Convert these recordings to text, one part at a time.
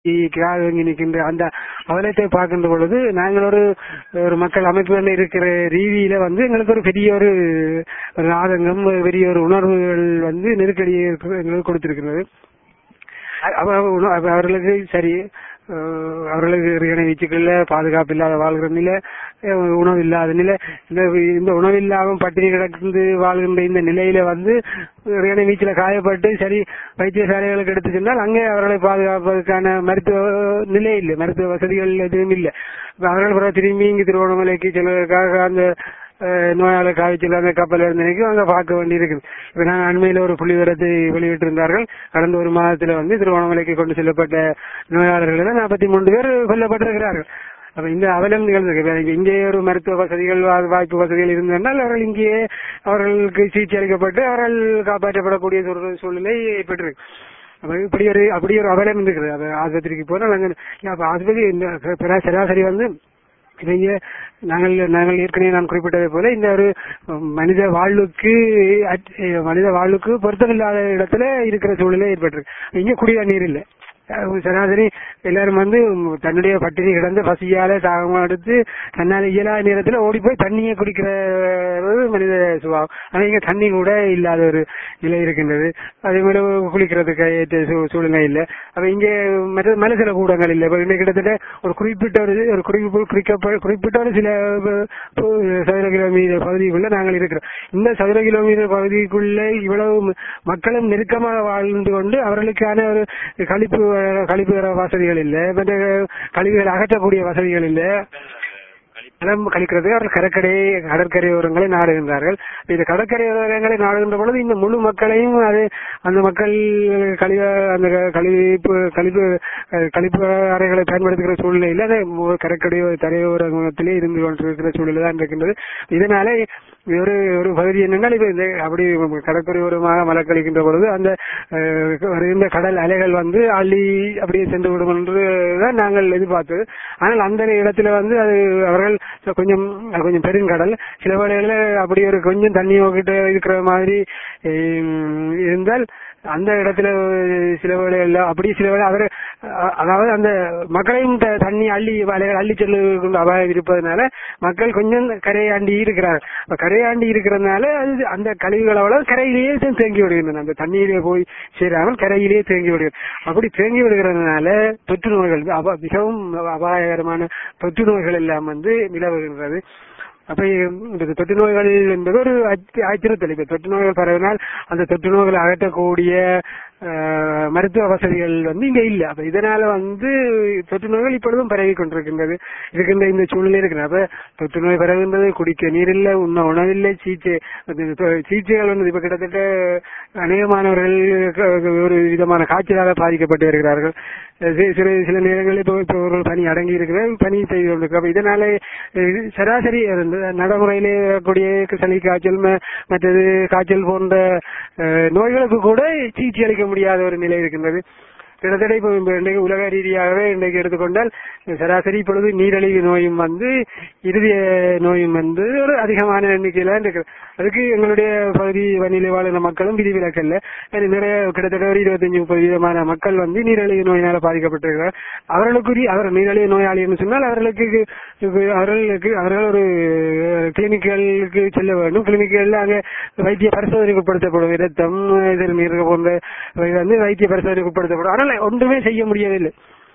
வாங்கி நிற்கின்ற அந்த அவலத்தை பார்க்கின்ற பொழுது நாங்கள் ஒரு ஒரு மக்கள் அமைப்புகள் இருக்கிற ரீதியில வந்து எங்களுக்கு ஒரு பெரிய ஒரு ஒரு ஆதங்கம் பெரிய ஒரு உணர்வுகள் வந்து நெருக்கடியை எங்களுக்கு கொடுத்திருக்கிறது அ- அவ- அவ- அவ- அவர்களுக்கு சரி அஹ், அவர்களுக்கு இறைவனை வீச்சுக்கள்ல பாதுகாப்பு இல்லாத வாழ்கிற நிலை அஹ், உணவு இல்லாத நிலை இந்த இந்த உணவு இல்லாம பட்டினி கிடந்து வாழ்கின்ற இந்த நிலையில வந்து இறைவனை வீச்சில காயப்பட்டு சரி வைத்தியசாலைகளுக்கு எடுத்து சென்றால் அங்கே அவர்களை பாதுகாப்பதற்கான மருத்துவ நிலை இல்லை மருத்துவ வசதிகள் எதுவும் இல்லை இப்ப அவர்கள் பிறகு திரும்பி இங்கு திருவண்ணாமலைக்கு செல்வதற்காக அந்த அஹ், நோயாளர் காய்ச்சல் அந்த கப்பல் இருந்தனைக்கும் அங்க பார்க்க வேண்டியிருக்குது இப்ப நாங்க அண்மையில ஒரு புள்ளி விவரத்தை வெளியிட்டிருந்தார்கள் கடந்த ஒரு மாதத்துல வந்து திருவண்ணாமலைக்கு கொண்டு செல்லப்பட்ட நோயாளர்கள் நாற்பத்தி மூன்று பேர் கொல்லப்பட்டிருக்கிறார்கள் அப்ப இந்த அவலம் நிகழ்ந்திருக்கு இப்ப இங்க- இங்கே ஒரு மருத்துவ வசதிகள் வா- வாய்ப்பு வசதிகள் இருந்ததால் அவர்கள் இங்கேயே அவர்களுக்கு சிகிச்சை அளிக்கப்பட்டு அவர்கள் காப்பாற்றப்படக்கூடிய ஒரு சூழ்நிலை ஏற்பட்டிருக்கு அப்ப இப்படி ஒரு அப்படி ஒரு அவலம் இருக்குது அது ஆஸ்பத்திரிக்கு போனால் அங்க அப்ப ஆஸ்பத்திரி இந்த சரா- சராசரி வந்து இதைய நாங்கள் நாங்கள் ஏற்கனவே நான் குறிப்பிட்டதை போல இந்த ஒரு மனித வாழ்வுக்கு அட்- மனித வாழ்வுக்கு பொருத்தமில்லாத இடத்துல இருக்கிற சூழ்நிலை ஏற்பட்டிருக்கு இங்க குடி தண்ணீர் இல்லை அஹ் சராசரி எல்லாரும் வந்து தன்னுடைய பட்டினி கிடந்து பசியால தாகம் எடுத்து தன்னால் இயலாத நேரத்துல ஓடி போய் தண்ணியை குடிக்கிற ஒரு மனித சுபாவம் ஆனா இங்க தண்ணி கூட இல்லாத ஒரு நிலை இருக்கின்றது அதே மாதிரி குளிக்கிறதுக்கு ஏற்ற சூ- சூழ்நிலை இல்லை அப்ப இங்க மற்ற மலசில கூடங்கள் இல்லை இப்ப இன்னைக்கு கிட்டத்தட்ட ஒரு குறிப்பிட்ட ஒரு ஒரு குறிப்பு குறிக்கப்ப குறிப்பிட்ட ஒரு சில அஹ், அஹ், சதுர கிலோமீட்டர் பகுதிக்குள்ள நாங்கள் இருக்கிறோம் இந்த சதுர கிலோமீட்டர் பகுதிக்குள்ள இவ்வளவு ம- மக்களும் நெருக்கமாக வாழ்ந்து கொண்டு அவர்களுக்கான ஒரு கழிப்பு அஹ், கழிப்பு வசதிகள் இல்லை மற்ற கழிவுகளை அகற்றக்கூடிய வசதிகள் இல்லை நிலம் கழிக்கிறது அவர்கள் கடற்கரை கடற்கரை ஓரங்களை நாடுகின்றார்கள் இந்த கடற்கரை ஓரங்களை நாடுகின்ற பொழுது இந்த முழு மக்களையும் அது அந்த மக்கள் கழிவ அந்த கழிப்பு கழிப்பு அஹ், கழிப்பு அறைகளை பயன்படுத்துகிற சூழ்நிலையில் அது மு- கடற்கரை தரையோரத்திலே இருந்து கொண்டிருக்கிற சூழ்நிலை தான் இருக்கின்றது இதனால ஒரு ஒரு பகுதி என்னென்னால் இப்ப இந்த அப்படி கடற்கரை ஓரமாக மழை கழிக்கின்ற பொழுது அந்த அஹ், வருகின்ற கடல் அலைகள் வந்து அள்ளி அப்படியே சென்று விடும் என்று தான் நாங்கள் எதிர்பார்த்தது ஆனால் அந்த இடத்துல வந்து அது அவர்கள் கொஞ்சம் அது கொஞ்சம் பெருங்கடல் சில வேளைகளில் அப்படி ஒரு கொஞ்சம் தண்ணி கிட்ட இருக்கிற மாதிரி ஹம், இருந்தால் அந்த இடத்துல சில வேளைகள்ல அப்படி சில வேளை அவர் அ- அதாவது அந்த மக்களையும் த- தண்ணி அள்ளி அலைகள் அள்ளி செல்லுகின்ற அபாயம் இருப்பதனால மக்கள் கொஞ்சம் கரையாண்டி இருக்கிறார் அப்ப கரையாண்டி இருக்கிறதுனால அது அந்த கழிவுகள் அவ்வளவு கரையிலேயே தே- தேங்கி விடுகின்றன அந்த தண்ணீரே போய் சேராமல் கரையிலேயே தேங்கி விடுகிறது அப்படி தேங்கி விடுகிறதுனால தொற்று நோய்கள் அப- மிகவும் அபாயகரமான தொற்று நோய்கள் எல்லாம் வந்து நிலவுகின்றது அப்ப இந்த தொற்று நோய்கள் என்பது ஒரு அச்சு- அச்சுறுத்தல் இப்ப தொற்று நோய்கள் பரவினால் அந்த தொற்று நோய்களை அகற்றக்கூடிய அஹ், மருத்துவ வசதிகள் வந்து இங்க இல்ல அப்ப இதனால வந்து தொற்று நோய்கள் இப்பொழுதும் பரவி கொண்டிருக்கின்றது இருக்கின்ற இந்த சூழ்நிலை இருக்கிறது அப்ப தொற்று நோய் பரவுகின்றது குடிக்க நீர் இல்ல உண்ண உணவில்லை சிகிச்சை அது தொ- சிகிச்சைகள் வந்து இப்ப கிட்டத்தட்ட அநேகமானவர்கள் க- ஒரு விதமான காய்ச்சலாக பாதிக்கப்பட்டு வருகிறார்கள் சி- சில சில நேரங்களில் இப்போ இப்போ ஒரு பனி அடங்கி இருக்கிற பனி செய்து கொண்டிருக்கு அப்ப இதனால அஹ், சராசரி அந்த நடைமுறையிலே கூடிய சளி காய்ச்சல் ம- மற்றது காய்ச்சல் போன்ற அஹ், நோய்களுக்கு கூட சிகிச்சை அளிக்க முடியாத ஒரு நிலை இருக்கின்றது கிட்டத்தட்ட இப்போ இப்ப இன்றைக்கு உலக ரீதியாகவே இன்றைக்கு எடுத்துக்கொண்டால் சராசரி இப்பொழுது நீரிழிவு நோயும் வந்து இருதய நோயும் வந்து ஒரு அதிகமான எண்ணிக்கையில இருக்கு அதுக்கு எங்களுடைய பகுதி வன்னிலை வாழ்கிற மக்களும் விதிவிலக்கல்ல அது நிறைய கிட்டத்தட்ட ஒரு இருபத்தஞ்சு முப்பது விதமான மக்கள் வந்து நீரிழிவு நோயினால பாதிக்கப்பட்டிருக்கிறார் அவர்களுக்கு அவர் நீரிழிவு நோயாளின்னு சொன்னால் அவர்களுக்கு இது அவர்களுக்கு அவர்கள் ஒரு கிளினிக்களுக்கு செல்ல வேண்டும் கிளினிக்கல்ல அங்க வைத்திய பரிசோதனைக்கு உட்படுத்தப்படும் இரத்தம் சிறுநீர் போன்ற இவை வந்து வைத்திய பரிசோதனைக்கு உட்படுத்தப்படும் ஆனால் ஒன்றுமே செய்ய முடியவில்லை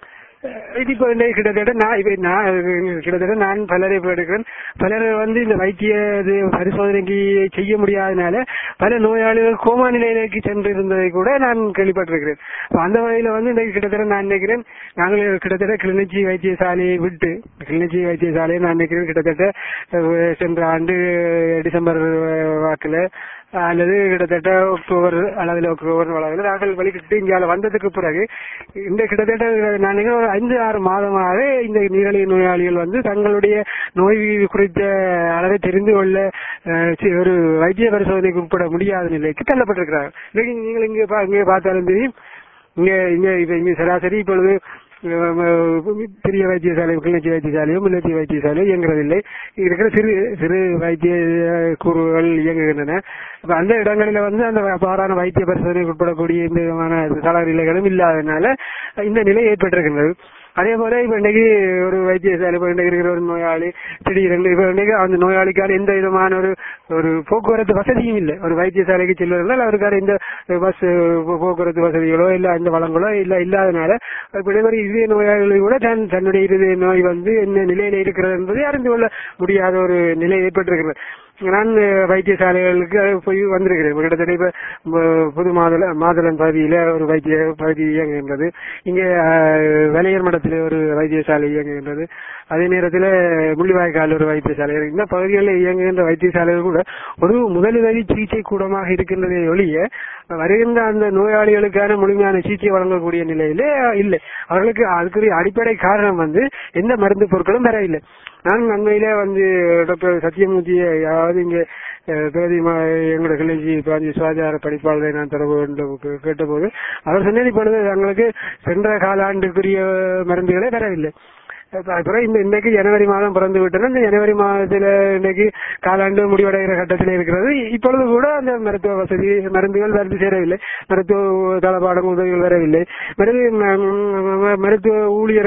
அஹ் இது இப்போ இந்த கிட்டத்தட்ட நான் இப்ப நான் கிட்டத்தட்ட நான் பலரை இப்ப எடுக்கிறேன் பலர் வந்து இந்த வைத்திய இது பரிசோதனைக்கு செய்ய முடியாதனால பல நோயாளிகள் கோமா நிலையிലേക്ക് சென்று இருந்ததை கூட நான் கேள்விப்பட்டிருக்கிறேன் அப்ப அந்த வகையில வந்து இந்த கிட்டத்தட்ட நான் நினைக்கிறேன் நாங்கள் கிட்டத்தட்ட கிளிநொச்சி வைத்தியசாலையை விட்டு கிளிநொச்சி வைத்தியசாலையை நான் நினைக்கிறேன் கிட்டத்தட்ட அஹ், சென்ற ஆண்டு டிசம்பர் அஹ், வாக்குல அல்லது கிட்டத்தட்ட அக்டோபர் அளவில் அக்டோபர் அளவில் நாங்கள் வெளிக்கிட்டு இங்கே வந்ததுக்கு பிறகு இந்த கிட்டத்தட்ட நான் நினைக்கிறேன் ஒரு அஞ்சு ஆறு மாதமாக இந்த நீரிழிவு நோயாளிகள் வந்து தங்களுடைய நோய் குறித்த அளவை தெரிந்து கொள்ள அஹ், சி- ஒரு வைத்திய பரிசோதனைக்கு உட்பட முடியாத நிலைக்கு தள்ளப்பட்டிருக்கிறார்கள் இன்னைக்கு நீங்கள் இங்கே பா- இங்கே பார்த்தாலும் தெரியும் இங்க இங்க இப்ப இங்க சராசரி இப்பொழுது அஹ், பெரிய வைத்தியசாலை கிளிநொச்சி வைத்தியசாலையோ முல்லைத்தி வைத்தியசாலையோ இயங்குறதில்லை இருக்கிற சிறு சிறு வைத்திய கூறுகள் இயங்குகின்றன அப்ப அந்த இடங்களில வந்து அந்த அவ்வாறான வைத்திய பரிசோதனைக்கு உட்படக்கூடிய இந்த விதமான தள நிலைகளும் இல்லாதனால இந்த நிலை ஏற்பட்டிருக்கின்றது அதே போல இப்ப இன்னைக்கு ஒரு வைத்தியசாலை இப்ப இன்னைக்கு இருக்கிற ஒரு நோயாளி திடீரென்று இப்ப இன்னைக்கு அந்த நோயாளிக்கான எந்த விதமான ஒரு ஒரு போக்குவரத்து வசதியும் இல்லை ஒரு வைத்தியசாலைக்கு செல்வதால் அவருக்கான எந்த பஸ் போக்குவரத்து வசதிகளோ இல்ல அந்த வளங்களோ இல்ல இல்லாதனால இப்ப ஒரு இதய நோயாளிகள் கூட தன் தன்னுடைய இருதய நோய் வந்து என்ன நிலையில இருக்கிறது என்பதை அறிந்து கொள்ள முடியாத ஒரு நிலை ஏற்பட்டிருக்கிறது நான் அஹ், வைத்தியசாலைகளுக்கு போய் வந்திருக்கிறேன் கிட்டத்தட்ட இப்ப ம- புது மாதல மாதளன் பகுதியில ஒரு வைத்திய பகுதி இயங்குகின்றது இங்க அஹ், வெளையர் மடத்தில் ஒரு வைத்தியசாலை இயங்குகின்றது அதே நேரத்தில் முள்ளிவாய்க்கால் ஒரு வைத்தியசாலை இருக்கு. இந்த பகுதிகளில் இயங்குகின்ற வைத்தியசாலைகள் கூட ஒரு முதலுதவி சிகிச்சை கூடமாக இருக்கின்றதே ஒழிய வருகின்ற அந்த நோயாளிகளுக்கான முழுமையான சிகிச்சை வழங்கக்கூடிய நிலையிலே இல்லை அவர்களுக்கு அதுக்குரிய அடிப்படை காரணம் வந்து எந்த மருந்து பொருட்களும் பெற இல்லை நான் நன்மையிலே வந்து டாக்டர் சத்யமூர்த்தியை அதாவது இங்க அஹ், பிரதி மா- எங்களோட கிளர்ச்சி பிராந்தி சுகாதார படிப்பாளரை நான் தொடர்பு கொண்டு கே- கேட்டபோது அவர் சொன்னது இப்பொழுது தங்களுக்கு சென்ற காலாண்டுக்குரிய மருந்துகளே பெறவில்லை அப்ப அப்புறம் இந்த இன்னைக்கு ஜனவரி மாதம் பிறந்து விட்டன இந்த ஜனவரி மாதத்துல இன்னைக்கு காலாண்டு முடிவடைகிற கட்டத்தில் இருக்கிறது இப்பொழுது கூட அந்த மருத்துவ வசதி மருந்துகள் வந்து சேரவில்லை மருத்துவ தளபாடம் உதவிகள் வரவில்லை மருது ம- ம- மருத்துவ ஊழியர்கள்